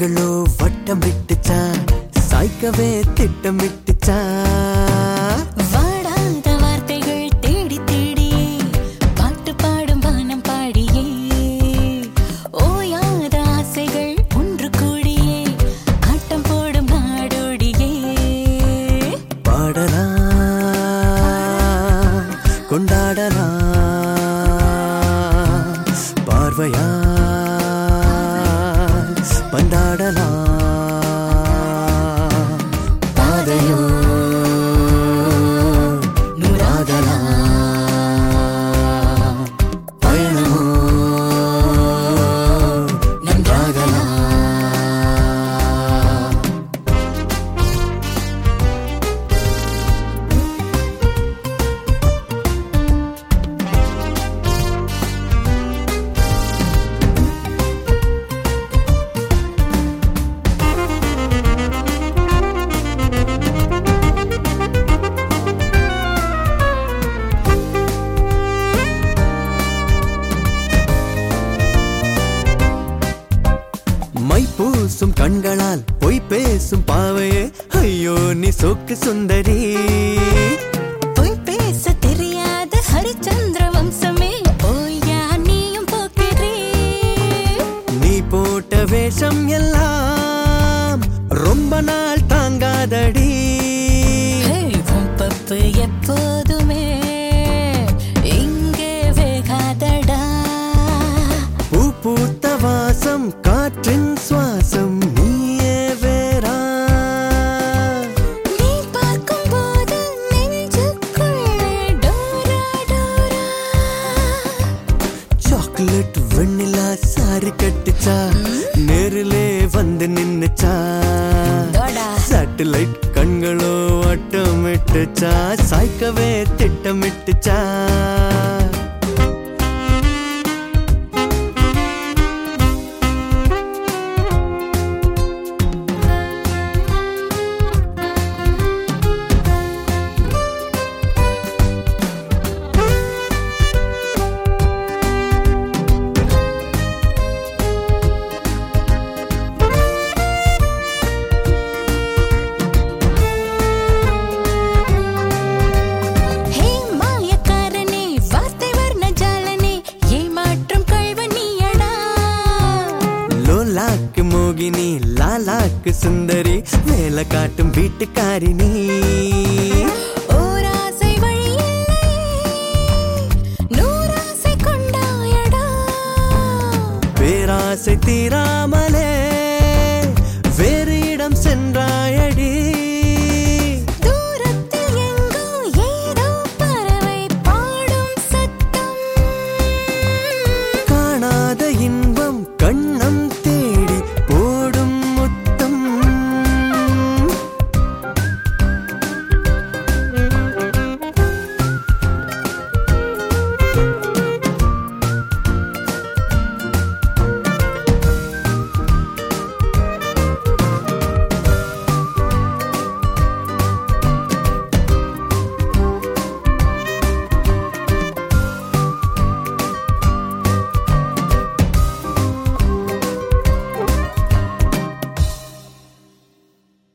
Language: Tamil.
கண்களோ வட்டம் விட்டுச்சா சாய்க்கவே திட்டமிட்டுச்சா வாடாத வார்த்தைகள் தேடி தேடியே பாட்டு பாடும் வானம் பாடியே ஓயாத ஆசைகள் ஒன்று கூடியே ஆட்டம் போடும் நாடோடியே பாடலாம் கொண்டாடலாம் பார்வையா பந்தாடலாம் பாதையோ நூறாகலாம் பயணமோ நன்றாகலாம் மை பூசும் கண்களால் பொய் பேசும் பாவையே ஐயோ நீ சோக்கு சுந்தரி பொய் பேச தெரியாத ஹரிச்சந்திர வம்சமே ஓயா நீயும் போக்கிறே நீ போட்ட வேஷம் எல்லாம் ரொம்ப நாள் தாங்காதடி உன் பப்பு எப்போதுமே இங்கே வேகாதடா பூ பூத்த வாசம் காற்றின் சுவாசம் நீயே வேறா நீ பார்க்கும்போது நெஞ்சுக்குள்ளே டோரா டோரா சாக்லேட் வெண்ணிலா சாரி கட்டுச்சா நேரிலே வந்து நின்னுச்சா தோடா. சேட்டலைட் கண்களோ வட்டமிட்டுச்சா சாய்க்கவே திட்டமிட்டுச்சா ஹே மாயக்காரனே வார்த்தை வர்ண ஜாலனே ஏமாற்றும் கள்வனியடா லோலாக்கு மோகினி லாலாக்கு சுந்தரி மேல காட்டும் வீட்டுக்காரி நீ ஓராசை வழி இல்லை நூறாசை கொண்டாயடா பேராசை தீராமல்